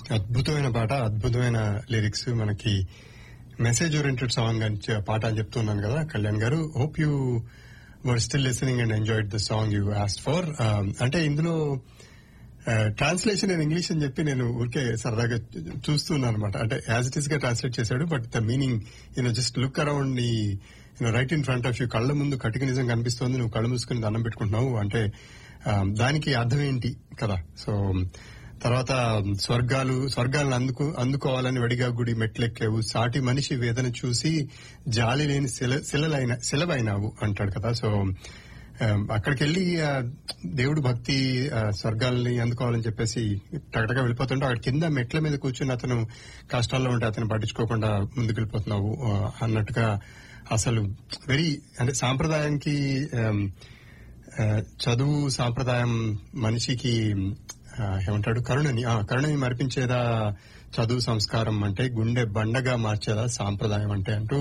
అద్భుతమైన పాట అద్భుతమైన లిరిక్స్ మనకి మెసేజ్ ఓరియంటెడ్ సాంగ్ అని చె- పాట అని చెప్తున్నాను కదా Kalyan garu hope you were still listening and enjoyed the song you asked for అంటే ఇందులో ట్రాన్స్లేషన్ ఇన్ ఇంగ్లీష్ అని చెప్పి నేను ఊరికే సరదాగా చూ- చూస్తున్నాను అనమాట అంటే యాజ్ ఇట్ ఈస్ గా ట్రాన్స్లేట్ చేశాడు but the meaning you know just look around నీ you know right in front of you కళ్ళ ముందు కటిక నిజం కనిపిస్తోంది నువ్వు కళ్ళు మూసుకుని దండం పెట్టుకుంటున్నావు అంటే ఆ, దానికి అర్థం ఏంటి కదా సో తర్వాత స్వర్గాలు స్వర్గాలను అందుకు అందుకోవాలని వడిగా గుడి మెట్లెక్కావు సాటి మనిషి వేదన చూసి జాలి లేని శిల- శిలలైన శిలవైనావు అంటాడు కదా సో ఆ, అక్కడికి వెళ్ళి ఆ, దేవుడు భక్తి ఆ, స్వర్గాల్ని అందుకోవాలని చెప్పేసి టగటగా వెళ్ళిపోతుంటే అక్కడ కింద మెట్ల మీద కూర్చుని అతను కష్టాల్లో ఉంటే అతను పట్టించుకోకుండా ముందుకు వెళ్ళిపోతున్నావు ఆ, అన్నట్టుగా అసలు వెరీ అంటే సాంప్రదాయానికి ఆమ్, ఆ, చదువు సాంప్రదాయం మనిషికి ఆ, ఏమంటాడు కరుణని ఆ, కరుణని మరిపించేదా చదువు సంస్కారం అంటే గుండె బండగా మార్చేదా సాంప్రదాయం అంటే అంటూ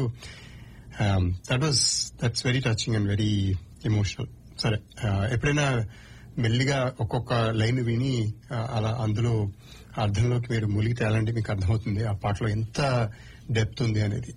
that was that's very touching and very emotional సరే ఆ, ఎప్పుడైనా మెల్లిగా ఒక్కొక్క లైన్ విని ఆ, అలా అందులో అర్థంలోకి మీరు మునిగి తేలంటే మీకు అర్థమవుతుంది ఆ పాటలో ఎంత డెప్త్ ఉంది అనేది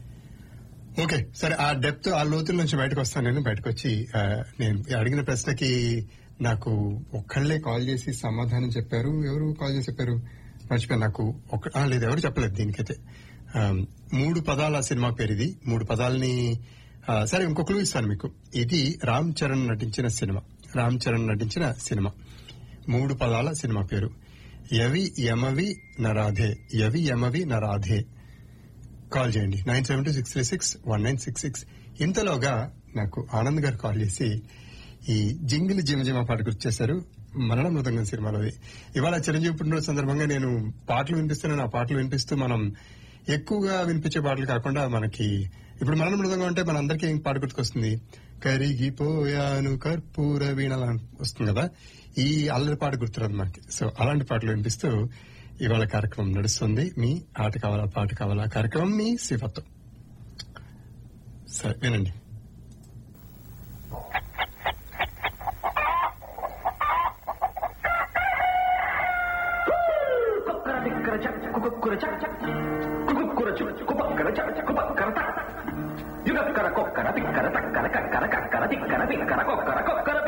ఓకే సరే ఆ డెప్త్ ఆ లోతుల నుంచి బయటకు వస్తాను నేను బయటకు వచ్చి ఆ, నేను అడిగిన ప్రశ్నకి నాకు ఒక్కళ్ళే కాల్ చేసి సమాధానం చెప్పారు ఎవరు కాల్ చేసి చెప్పారు మర్చిపోయాను నాకు ఒక ఆ, లేదు ఎవరు చెప్పలేదు దీనికైతే ఆ, మూడు పదాల సినిమా పేరు ఇది మూడు పదాలని ఆ, సరే ఇంకో క్లూ ఇస్తాను మీకు ఇది రామ్ చరణ్ నటించిన సినిమా రామ్ చరణ్ నటించిన సినిమా మూడు పదాల సినిమా పేరు యవి యమవి నరాధే యవి యమవి నరాధే కాల్ చేయండి nine seven two six three six one nine six six ఇంతలోగా నాకు ఆనంద్ గారు కాల్ చేసి ఈ జింగిలి జిమజిమ పాట గుర్తు చేశారు మరణ మృదంగం సినిమాలోది ఇవాళ చిరంజీవి పుట్టినరోజు సందర్భంగా నేను పాటలు వినిపిస్తున్నాను ఆ పాటలు వినిపిస్తూ మనం ఎక్కువగా వినిపించే పాటలు కాకుండా మనకి ఇప్పుడు మరణ మృదంగం అంటే మన అందరికీ ఏం పాట గుర్తుకొస్తుంది కరిగిపోయాను కర్పూర వీణల వస్తుంది కదా ఈ అల్లరి పాట గుర్తురాదు మనకి సో అలాంటి పాటలు వినిపిస్తూ ఇవాళ కార్యక్రమం నడుస్తుంది మీ ఆట కావాలా పాట కావాలా కార్యక్రమం మీ శివతో సరే వినండి కుక్కర తిక్కర చక్ కుకుక్కుర చక్ చక్ కుకుక్కుర చుక్ కుపక్కర చక్ చక్ కుపక్కర తక్ యుగక్కర కొక్కర తిక్కర తక్కర కక్కర కక్కర తిక్కర తిక్కర కొక్కర కొక్కర